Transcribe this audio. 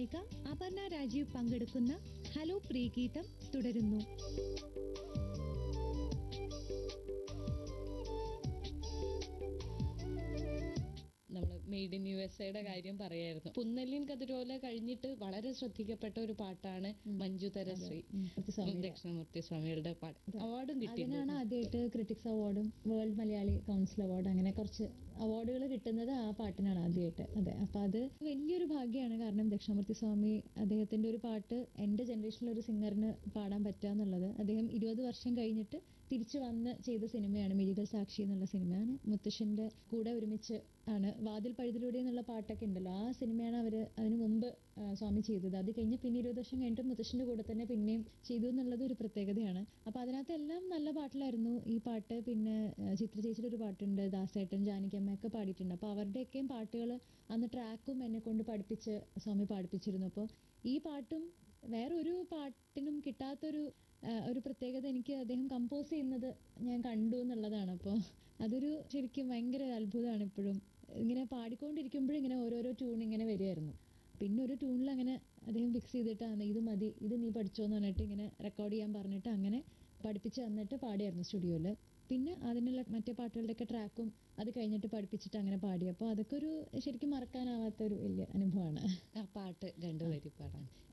ഗായിക അപർണ രാജീവ് പങ്കെടുക്കുന്ന ഹലോ പ്രിയഗീതം തുടരുന്നു നമ്മൾ മെയ്ഡ് ഇൻ യു എസ് എയുടെ കാര്യം പറയായിരുന്നു പുന്നല്ലിൻ കതിരോല കഴിഞ്ഞിട്ട് വളരെ ശ്രദ്ധിക്കപ്പെട്ട ഒരു പാട്ടാണ് മഞ്ജു തരശ്രീ ദക്ഷിണമൂർത്തി സ്വാമികളുടെ പാട്ട് അവാർഡും അതിനാണ് കിട്ടിയിട്ടുണ്ട് ആദ്യമായിട്ട് ക്രിട്ടിക്സ് അവാർഡും വേൾഡ് മലയാളി കൗൺസിൽ അവാർഡ് അങ്ങനെ കുറച്ച് അവാർഡുകൾ കിട്ടുന്നത് ആ പാട്ടിനാണ് ആദ്യമായിട്ട് അതെ അപ്പൊ അത് വലിയൊരു ഭാഗ്യമാണ് കാരണം ദക്ഷിണമൂർത്തി സ്വാമി അദ്ദേഹത്തിന്റെ ഒരു പാട്ട് എന്റെ ജനറേഷനിലെ ഒരു സിംഗറിന് പാടാൻ പറ്റുക എന്നുള്ളത് അദ്ദേഹം ഇരുപത് വർഷം കഴിഞ്ഞിട്ട് തിരിച്ചു വന്ന് ചെയ്ത സിനിമയാണ് മിഴികൾ സാക്ഷി എന്നുള്ള സിനിമയാണ് മുത്തശ്ശന്റെ കൂടെ ഒരുമിച്ച് ആണ് വാതിൽ പഴുതിലൂടെ എന്നുള്ള പാട്ടൊക്കെ ഉണ്ടല്ലോ ആ സിനിമയാണ് അവര് അതിനു മുമ്പ് ആ, സ്വാമി ചെയ്തത് അത് കഴിഞ്ഞ് പിന്നെ ഇരുപത് വർഷം കഴിഞ്ഞിട്ട് മുത്തശ്ശന്റെ കൂടെ തന്നെ പിന്നെയും ചെയ്തു എന്നുള്ളത് ഒരു പ്രത്യേകതയാണ് അപ്പൊ അതിനകത്ത് എല്ലാം നല്ല പാട്ടിലായിരുന്നു ഈ പാട്ട് പിന്നെ ആ, ചിത്ര ചേച്ചിയുടെ ഒരു പാട്ടുണ്ട് ദാസേട്ടൻ ജാനകിയമ്മ ഒക്കെ പാടിയിട്ടുണ്ട് അപ്പൊ അവരുടെയൊക്കെയും പാട്ടുകൾ അന്ന് ട്രാക്കും എന്നെ കൊണ്ട് പഠിപ്പിച്ച് സ്വാമി പാടിപ്പിച്ചിരുന്നു അപ്പോൾ ഈ പാട്ടും വേറൊരു പാട്ടിനും കിട്ടാത്തൊരു ആ, ഒരു പ്രത്യേകത എനിക്ക് അദ്ദേഹം കമ്പോസ് ചെയ്യുന്നത് ഞാൻ കണ്ടു എന്നുള്ളതാണ് അപ്പോൾ അതൊരു ശരിക്കും ഭയങ്കര അത്ഭുതമാണ് ഇപ്പോഴും ഇങ്ങനെ പാടിക്കൊണ്ടിരിക്കുമ്പോഴും ഇങ്ങനെ ഓരോരോ ട്യൂൺ ഇങ്ങനെ വരുമായിരുന്നു പിന്നെ ഒരു ട്യൂണിൽ അങ്ങനെ അദ്ദേഹം ഫിക്സ് ചെയ്തിട്ടാണ് ഇത് മതി ഇത് നീ പഠിച്ചോ എന്ന് പറഞ്ഞിട്ട് ഇങ്ങനെ റെക്കോർഡ് ചെയ്യാൻ പറഞ്ഞിട്ട് അങ്ങനെ പഠിപ്പിച്ച് തന്നിട്ട് പാടിയായിരുന്നു സ്റ്റുഡിയോയിൽ പിന്നെ അതിനുള്ള മറ്റേ പാട്ടുകളുടെയൊക്കെ ട്രാക്കും അത് കഴിഞ്ഞിട്ട് പഠിപ്പിച്ചിട്ട് അങ്ങനെ പാടി അപ്പോൾ അതൊക്കെ ഒരു ശരിക്കും മറക്കാനാവാത്ത ഒരു വലിയ അനുഭവമാണ് ആ പാട്ട് രണ്ടുപേരും പാടാൻ